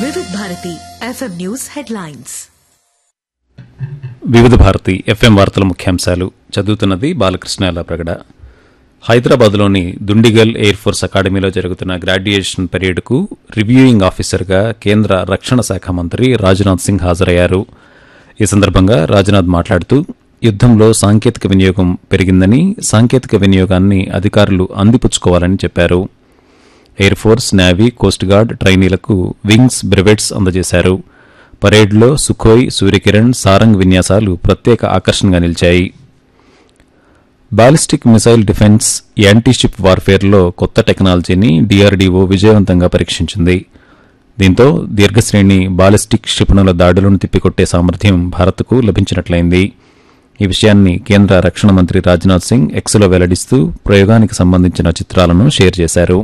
వివిధ Bharati FM news headlines వివిధ Bharati FM వార్తల ముఖ్యాంశాలు చదువుతున్నది బాలకృష్ణ ప్రగడ హైదరాబాద్లోని దుండిగల్ ఎయిర్ ఫోర్స్ అకాడమీలో జరుగుతున్న గ్రాడ్యుయేషన్ పరేడ్కు రివ్యూయింగ్ ఆఫీసర్గా కేంద్ర రక్షణ శాఖ మంత్రి రాజ్నాథ్ సింగ్ హాజరయ్యారు ఈ సందర్భంగా రాజ్నాథ్ మాట్లాడుతూ యుద్దంలో సాంకేతిక వినియోగం పెరిగిందని సాంకేతిక వినియోగాన్ని అధికారులు అందిపుచ్చుకోవాలని చెప్పారు air force navy coast guard ట్రైనీలకు వింగ్స్ బ్రివెట్స్ అందజేశారు పరేడ్లో సుఖోయ్ సూర్యకిరణ్ సారంగ్ విన్యాసాలు ప్రత్యేక ఆకర్షణగా నిలిచాయి బాలిస్టిక్ మిసైల్ డిఫెన్స్ యాంటీషిప్ వార్ఫేర్లో కొత్త టెక్నాలజీని డీఆర్డీఓ విజయవంతంగా పరీక్షించింది దీంతో దీర్ఘశ్రేణి బాలిస్టిక్ క్షిపణుల దాడులను తిప్పికొట్టే సామర్థ్యం భారత్కు లభించినట్లయింది ఈ విషయాన్ని కేంద్ర రక్షణ మంత్రి రాజ్నాథ్ సింగ్ ఎక్స్లో వెల్లడిస్తూ ప్రయోగానికి సంబంధించిన చిత్రాలను షేర్ చేశారు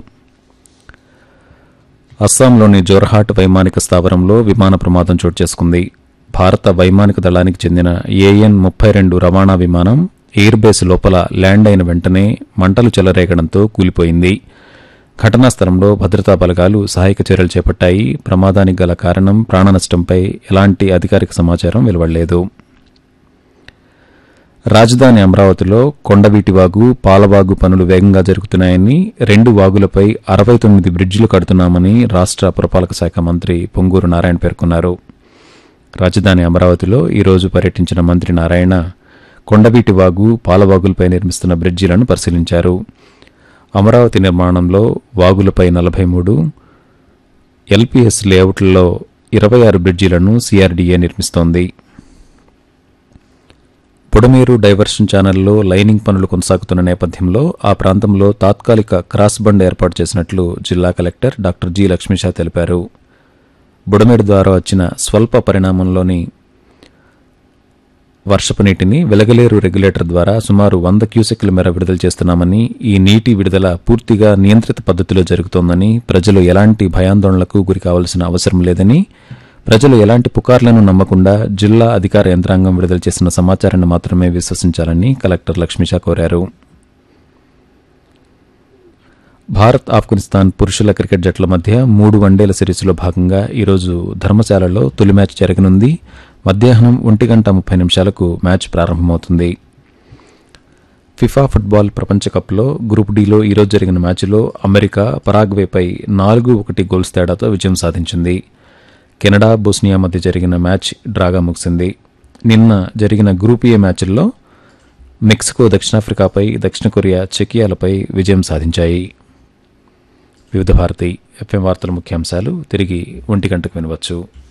అస్సాంలోని జోర్హాట్ వైమానిక స్థావరంలో విమాన ప్రమాదం చోటు చేసుకుంది భారత వైమానిక దళానికి చెందిన ఏఎన్ ముప్పై రెండు రవాణా విమానం ఎయిర్ బేస్ లోపల ల్యాండ్ అయిన వెంటనే మంటలు చెలరేగడంతో కూలిపోయింది ఘటనా స్థలంలో భద్రతా బలగాలు సహాయక చర్యలు చేపట్టాయి ప్రమాదానికి గల కారణం ప్రాణనష్టంపై ఎలాంటి అధికారిక సమాచారం వెలువడలేదు రాజధాని అమరావతిలో కొండవీటి వాగు పాలవాగు పనులు వేగంగా జరుగుతున్నాయని రెండు వాగులపై అరవై తొమ్మిది బ్రిడ్జిలు కడుతున్నామని రాష్ట్ర పురపాలక శాఖ మంత్రి పొంగూరు నారాయణ పేర్కొన్నారు రాజధాని అమరావతిలో ఈరోజు పర్యటించిన మంత్రి నారాయణ కొండవీటి వాగు పాలవాగులపై నిర్మిస్తున్న బ్రిడ్జిలను పరిశీలించారు అమరావతి నిర్మాణంలో వాగులపై నలభై మూడు ఎల్పీఎస్ లేఅవుట్లలో ఇరవై ఆరు బ్రిడ్జిలను సీఆర్డీఏ నిర్మిస్తోంది బుడమేరు డైవర్షన్ ఛానల్లో లైనింగ్ పనులు కొనసాగుతున్న నేపథ్యంలో ఆ ప్రాంతంలో తాత్కాలిక క్రాస్ బండ్ ఏర్పాటు చేసినట్లు జిల్లా కలెక్టర్ డాక్టర్ జి లక్ష్మీషా తెలిపారు బుడమేరు ద్వారా వచ్చిన స్వల్ప పరిణామంలోని వర్షపు నీటిని వెలగలేరు రెగ్యులేటర్ ద్వారా సుమారు వంద క్యూసెక్ల మేర విడుదల చేస్తున్నామని ఈ నీటి విడుదల పూర్తిగా నియంత్రిత పద్ధతిలో జరుగుతోందని ప్రజలు ఎలాంటి భయాందోళనలకు గురి కావాల్సిన అవసరం లేదని ప్రజలు ఎలాంటి పుకార్లను నమ్మకుండా జిల్లా అధికార యంత్రాంగం విడుదల చేసిన సమాచారాన్ని మాత్రమే విశ్వసించాలని కలెక్టర్ లక్ష్మీషా కోరారు భారత్ ఆఫ్ఘనిస్తాన్ పురుషుల క్రికెట్ జట్ల మధ్య మూడు వన్డేల సిరీస్లో భాగంగా ఈరోజు ధర్మశాలలో తొలి మ్యాచ్ జరగనుంది మధ్యాహ్నం ఒంటి గంట ముప్పై నిమిషాలకు మ్యాచ్ ప్రారంభమవుతుంది ఫిఫా ఫుట్బాల్ ప్రపంచ కప్లో గ్రూప్ డీలో ఈరోజు జరిగిన మ్యాచ్లో అమెరికా పరాగ్వేపై నాలుగు ఒకటి గోల్స్ తేడాతో విజయం సాధించింది కెనడా బోస్నియా మధ్య జరిగిన మ్యాచ్ డ్రాగా ముగిసింది నిన్న జరిగిన గ్రూప్ ఏ మ్యాచ్ల్లో మెక్సికో దక్షిణాఫ్రికాపై దక్షిణ కొరియా చెకియాలపై విజయం సాధించాయి వివిధ భారతి ఎఫ్ఎం వార్తల ముఖ్యాంశాలు తిరిగి ఒంటి గంటకు వినవచ్చు